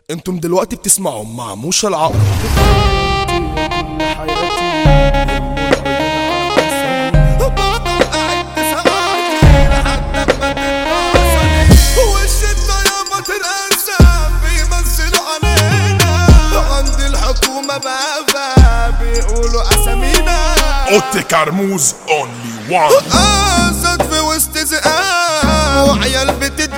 انتم دلوقتي بتسمعوا مع موشى العقرب بيقولوا اسامينا اوتي كرموز اونلي وان اسد في وسط زقاق وعيال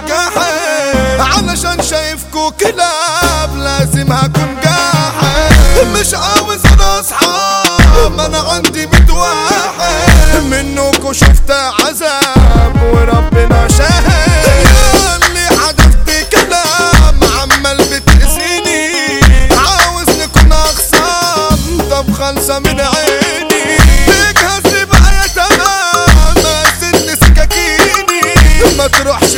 بتتجاحد علشان شايفكو كلاب لازم هكون جاحد مش عاوز انا اصحاب انا عندي بيت واحد منكو شفت عذاب وربنا شاهد اللي حدفت كلام عمال بتأذيني عاوز نكون اخصام طب خلصة من عيني تجهز لي بقى يا تمام سن سكاكيني ما تروحش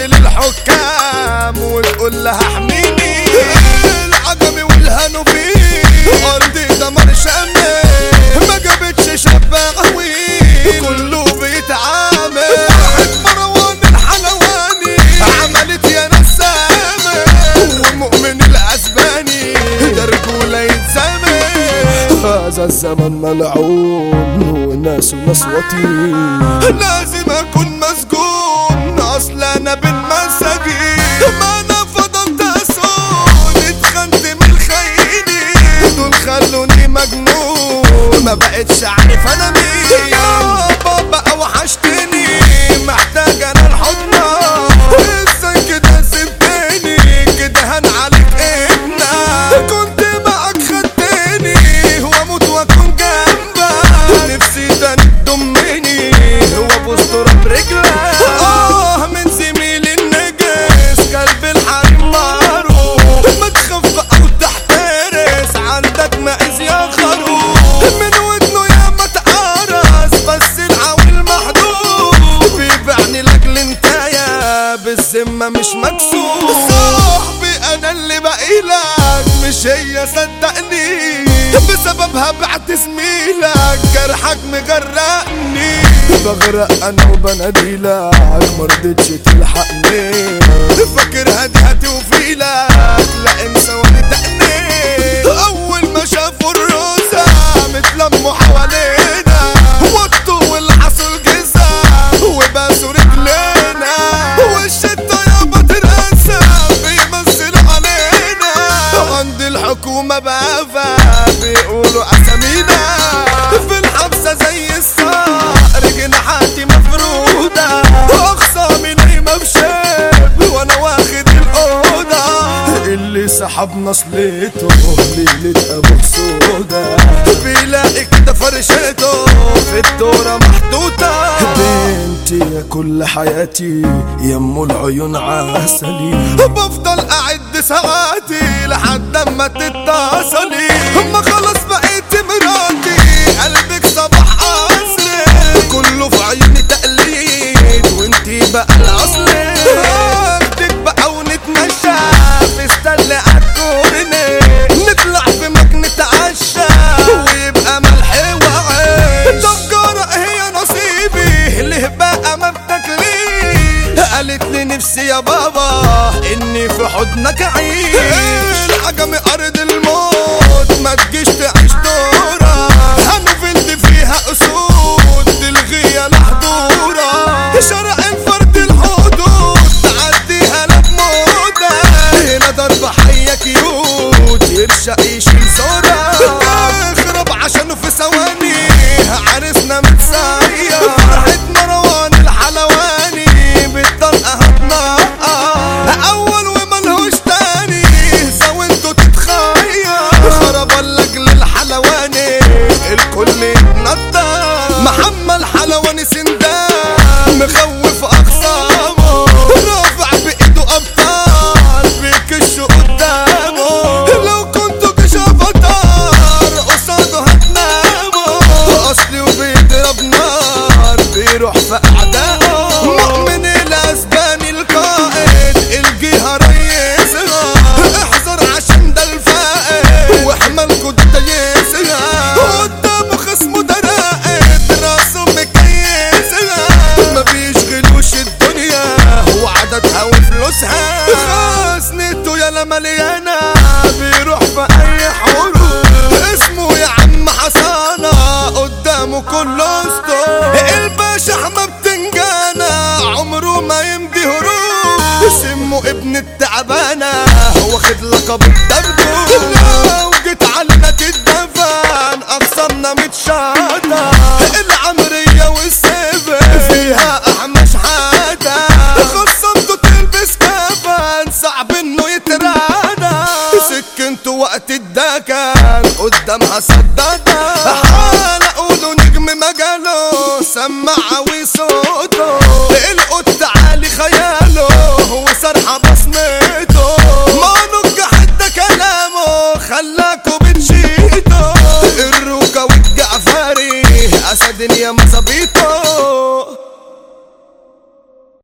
للحكام وتقول لها احميني العجمي والهنوفي ارضي دمر شامل ما جابتش شاب قوي كله بيتعامل مروان الحلواني عملت يا نسامة ومؤمن الاسباني ده رجولة يتسامح هذا الزمن ملعون وناس وناس وطين لازم اكون مسجون اصل انا بن مساجين ما انا فضلت اسود اتخنت من الخاينين دول خلوني مجنون ما بقتش عارف انا مين يا بابا وحشتني محتاج انا الحضن ازاي كده سبتني كده هن عليك ابنك كنت معك خدتني واموت واكون جنبك نفسي ده تضمني وابوس تراب رجلك اه من زميلي النجس قلب الحريم معروف ما تخاف او تحترس عندك مقاس يا خروف من ودنه يا ما تقرص بس العويل محدود بيبيعني لاجل انتايا بالذمة مش مكسور صاحبي انا اللي بقيلك مش هي صدقني بسببها بعت زميلك جرحك مجرقني بغرق انا وبناديلك مرضتش تلحقني فاكر هدي هتوفيلك لا انسى ولدقني اول ما شافوا الروسة متلموا حوالينا وطوا والحصوا الجزا وباسوا رجلينا والشتا يابا ترسى بيمثل علينا عند الحكومة بقى بيقولوا اسامينا في الحبسة زي الصقر جناحاتي مفرودة اخصامي نايمة بشاب وانا واخد الأوضة اللي سحب نصلته ليلة ابو سودا بيلاقي كده فرشته في الدورة محطوطة بنتي يا كل حياتي يم العيون عسلي بفضل اعد ساعاتي لحد اما تتصلي اما خلاص بقيت مراتي قلبك صباح عصري كله في عيوني تقليد وانتي بقى الاصل اخدك بقى ونتمشى في استل عالكورني نطلع في مكنة عشا ويبقى ملح وعيش تجارة هي نصيبي اللي بقى ما بتاكليش قالت لي نفسي يا بابا اني في حضنك اعيش العجمي ارض الموت ما تجيش تعيش دورة هنفلت فيها اسود تلغي لحضورة شرع الفرد الحدود تعديها لبموتة هنا ضرب حية كيوت يرشق يشيل صورة اخرب عشانه في ثواني عرسنا متسايا فرحة مروان الحلواني بالطلقة هتنقى اول وملهوش تاني زاويته تتخير خرب لاجل الحلواني الكل يتنطر محمد حلواني سندان مخوف اخصامه رافع بايده ابطال بيكشوا قدامه لو كنتوا كشافتة تعبانة واخد لقب الدبدوب لو جيت علينا تدفن اقسامنا متشاطة العم